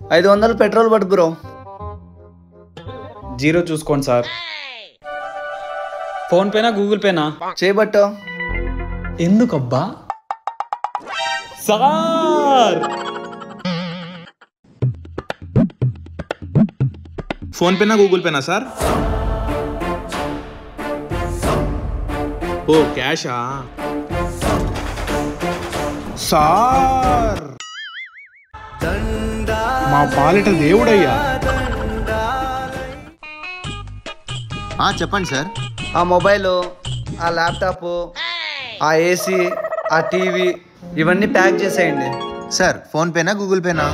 ఐదు వందలు పెట్రోల్ పట్టు బ్రో జీరో చూసుకోండి సార్ ఫోన్ పేనా గూగుల్ పేనా చేయబట్టు ఎందుకబ్బా సార్ ఫోన్ పేనా గూగుల్ పేనా సార్ ఓ క్యాషా సార్ మా పాలిట దేవుడయ్యా ఆ, చెప్పండి సార్ ఆ మొబైల్ ఆ ల్యాప్టాప్ ఆ ఏసీ ఆ టీవీ ఇవన్నీ ప్యాక్ చేసేయండి సార్ ఫోన్ పేనా గూగుల్ పేనా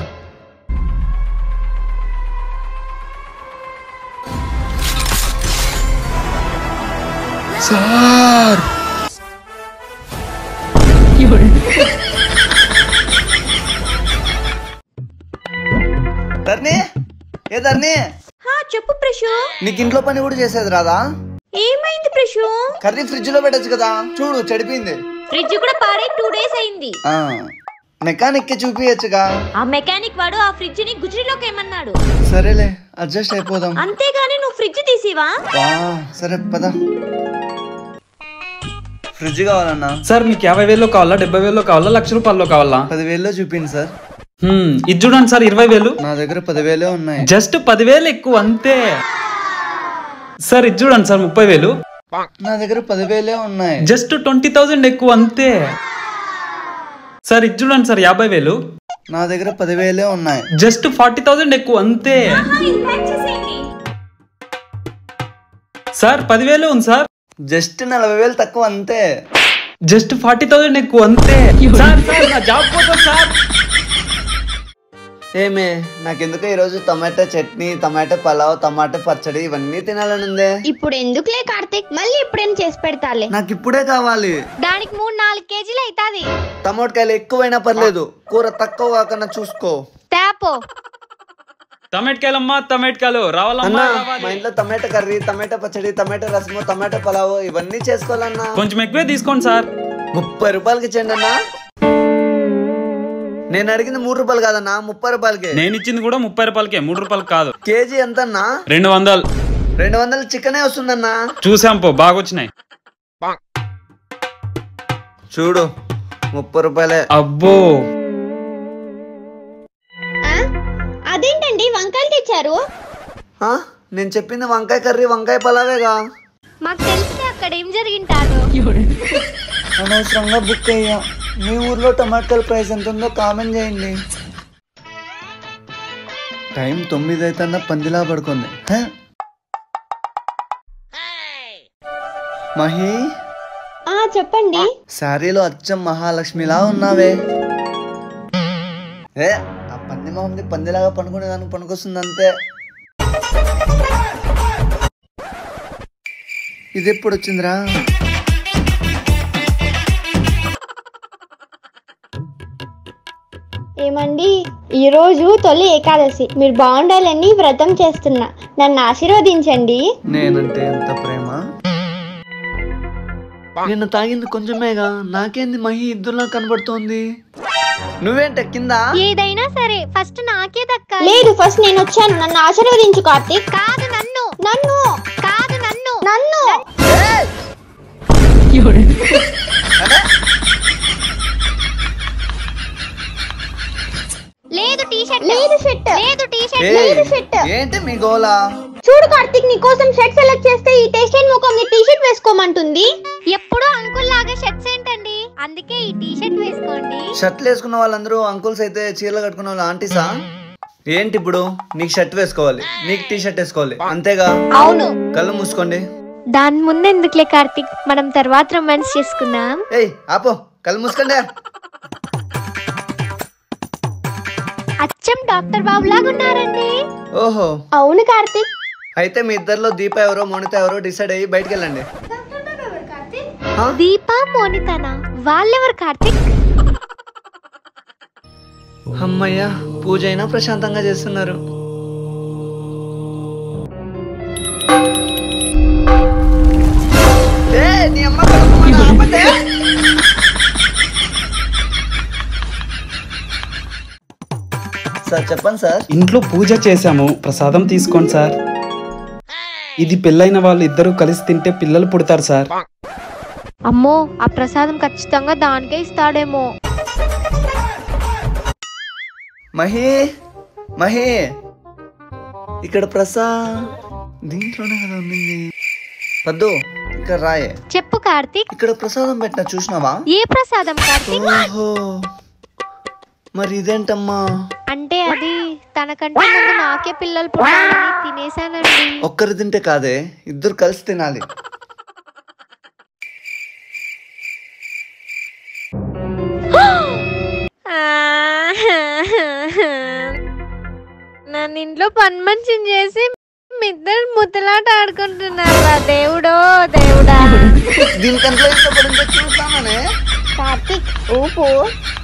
సార్ ధర్ని ఏ ధర్ని హా, చెప్పు ప్రశు నీకు ఇంట్లో పని కూడా చేసేది రాదా ఏమైంది ప్రశు కర్రీ ఫ్రిడ్జ్ లో పెట్టచ్చు కదా చూడు చెడిపోయింది ఫ్రిడ్జ్ కూడా పాడే టూ డేస్ అయింది ఆ మెకానిక్ కి చూపించచ్చుగా ఆ మెకానిక్ వాడు ఆ ఫ్రిడ్జ్ ని గుజరీలోకి ఏమన్నాడు సరేలే అడ్జస్ట్ అయిపోదాం అంతేగాని నువ్వు ఫ్రిడ్జ్ తీసివా వా, సరే పద ఫ్రిడ్జ్ కావాలన్నా సార్ మీకు యాభై వేల్లో కావాలా డెబ్బై వేల్లో కావాలా లక్ష రూపాయల్లో కావాలా పదివేల్లో చూపింది సార్ హ్మ్, ఇది చూడండి సార్ ఇరవై వేలు నా దగ్గర పదివేలే ఉన్నాయి జస్ట్ పదివేలు ఎక్కువ అంతే సార్ ఇది చూడండి సార్ ముప్పై వేలు నా దగ్గర పదివేలే ఉన్నాయి జస్ట్ ట్వంటీ థౌజండ్ ఎక్కువ అంతే సార్ ఇది చూడండి సార్ యాభై వేలు నా దగ్గర పదివేలే ఉన్నాయి జస్ట్ ఫార్టీ థౌజండ్ ఎక్కువ అంతే సార్ పదివేలు ఉంది సార్ జస్ట్ నలభై వేలు తక్కువ అంతే జస్ట్ ఫార్టీ థౌజండ్ ఎక్కువ అంతే సార్ సార్ నా జాబ్ పోతుంది సార్ ఏమే నాకెందుకు ఈరోజు టమాటా చట్నీ టమాటా పలావ్ టమాటా పచ్చడి ఇవన్నీ తినాలని ఉందే ఇప్పుడు ఎందుకులే కార్తీక్ మళ్ళీ ఎప్పుడైనా చేసి పెడతాలే నాకు ఇప్పుడే కావాలి దానికి మూడు నాలుగు కేజీలు అవుతాది టమాటకాయలు ఎక్కువైనా పర్లేదు కూర తక్కువ కాకుండా చూసుకో తేపో టమాటకాయలమ్మా టమాటకాయలు అన్నా రావాలమ్మా మా రావాలి. ఇంట్లో టమాటా కర్రీ టమాటా పచ్చడి టమాటా రసము టమాటా పలావ్ ఇవన్నీ చేసుకోవాలన్నా కొంచెం ఎక్కువే తీసుకోండి సార్ ముప్పై రూపాయలకి ఇచ్చండి అన్నా నేను అడిగింది మూడు రూపాయలు కాదన్నా ముప్పై రూపాయలకి నేను ఇచ్చింది కూడా ముప్పై రూపాయలకే మూడు రూపాయలకి కాదు కేజీ ఎంత అన్నా రెండు వందలు రెండు వందల చికెనే వస్తుందన్నా చూసాం పో బాగా వచ్చినాయి చూడు ముప్పై రూపాయలే అబ్బో ఆ? అదేంటండి వంకాయలు తెచ్చారు ఆ? నేను చెప్పింది వంకాయ కర్రీ వంకాయ పలావేగా మాకు తెలిస్తే అక్కడ ఏం జరిగింటారు అనవసరంగా బుక్ అయ్యా మీ ఊర్లో టమాటాల ప్రైస్ ఎంత ఉందో కామెంట్ చేయండి టైం తొమ్మిది అయితే పందిలా పడుకుంది హ? మహి ఆ చెప్పండి శారీలో అచ్చం మహాలక్ష్మిలా ఉన్నావే ఏ ఆ పంది మొహంది పందిలాగా పనుకునే దానికి పనుకొస్తుంది అంతే ఇది ఎప్పుడు వచ్చిందిరా ఏమండి ఈ రోజు తొలి ఏకాదశి మీరు బాగుండాలని వ్రతం చేస్తున్నా నన్ను ఆశీర్వదించండి నేనంటే ఎంత ప్రేమ నిన్న తాగింది కొంచెమేగా నాకేంది మహి ఇద్దరులా కనబడుతోంది నువ్వేంట కింద ఏదైనా సరే ఫస్ట్ నాకే దక్కాలి లేదు ఫస్ట్ నేను వచ్చాను నన్ను ఆశీర్వదించు కార్తీక్ కాదు నన్ను నన్ను కాదు నన్ను నన్ను లేదు టీ షర్ట్ లేదు షర్ట్ లేదు టీ షర్ట్ ఏయ్, లేదు షర్ట్ ఏంటి మీ గోలా చూడు కార్తీక్ నీ కోసం షర్ట్ సెలెక్ట్ చేస్తే ఈ టేస్ట్ అయిన ముఖం నీ టీ షర్ట్ వేసుకోమంటుంది ఎప్పుడు అంకుల్ లాగా షర్ట్స్ ఏంటండి అందుకే ఈ టీ షర్ట్ వేసుకోండి షర్ట్లు వేసుకున్న వాళ్ళందరూ అంకుల్స్ అయితే చీరలు కట్టుకున్న వాళ్ళు ఆంటీసా ఏంటి ఇప్పుడు నీకు షర్ట్ వేసుకోవాలి నీకు టీ షర్ట్ వేసుకోవాలి అంతేగా అవును కళ్ళు మూసుకోండి దాని ముందు ఎందుకులే కార్తీక్ మనం తర్వాత రొమాన్స్ చేసుకుందాం ఏయ్ ఆపో కళ్ళు మూసుకోండి అచ్చం డాక్టర్ బాబు లాగా ఉన్నారండి ఓహో అవును కార్తీక్ అయితే మీ ఇద్దరిలో దీప ఎవరో మోనిత ఎవరో డిసైడ్ అయ్యి బయటికి వెళ్ళండి దీపా మోనితనా వాళ్ళెవరు కార్తీక్ అమ్మయ్యా పూజ అయినా ప్రశాంతంగా చేస్తున్నారు ఏయ్, నీ అమ్మ కడుపు మంట ఆపండి. సార్ చెప్పండి సార్ ఇంట్లో పూజ చేశాము ప్రసాదం తీసుకోండి సార్ ఇది పెళ్ళైన వాళ్ళు ఇద్దరు కలిసి తింటే పిల్లలు పుడతారు సార్ అమ్మో ఆ ప్రసాదం ఖచ్చితంగా దానికే ఇస్తాడేమో మహి మహి ఇక్కడ ప్రసా దీంట్లోనే కదా ఉంది పద్దు ఇక్కడ రాయే చెప్పు కార్తీక్ ఇక్కడ ప్రసాదం పెట్టిన చూసినావా ఏ ప్రసాదం కార్తీక్ ఓహో మరి ఇదేంటమ్మా అంటే అది తనకంటే ముందు నాకే పిల్లలు పుట్టాలని తినేసానండి ఒక్కరు తింటే కాదే ఇద్దరు కలిసి తినాలి నన్ను ఇంట్లో పని మనిషిని చేసి మీ ఇద్దరు ముద్దలాట ఆడుకుంటున్నారా దేవుడో దేవుడా దీనికంటే ఇష్టపడింటే చూస్తామనే కార్తీక్ ఊపు